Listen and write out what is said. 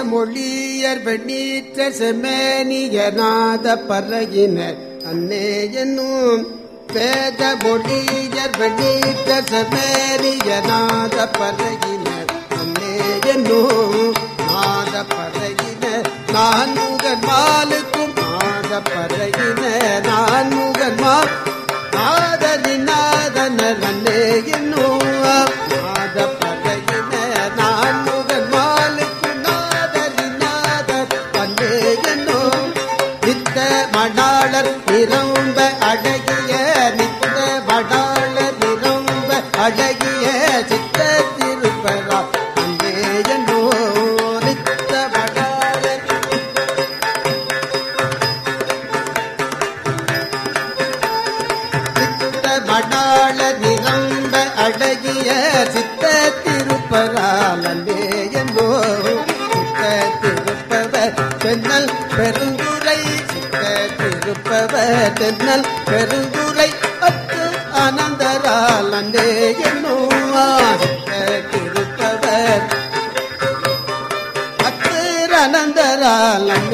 மொழியர் வெண்ணீற்ற செமேனியநாத பறையினர் அன்னே என்னும் வேத மொழியர் வெண்ணீற்ற செமேனியநாத பறையினர் அன்னே என்னும் நாத பறையினர் நான் முகன் மாலுக்கும் நாத பறையினர் நான் முகன் மால் நாதனிநாதனர் அன்னே என்னும் நாத பறையினர் நான் முகன் மாலுக்கும் நாதனிநாதர் அன்னே என்னும் நித்த மடாளர் நிரம்ப அழகிய நித்த மடாளர் நிரம்ப அழகிய சித்த திருப்பரா அங்கே என்னோ நித்த மடாளர் சித்த மடாள நிரம்ப அழகிய சித்த திருப்பராலே என்போ சித்த திருப்பவர் தென்னல் பெருந்துரை சித்த திருப்பவர் தென்னல் பெருந்துரை அத்து அனந்தரால் அண்டே என்னோ சித்த திருப்பவர் அத்து அனந்தரால்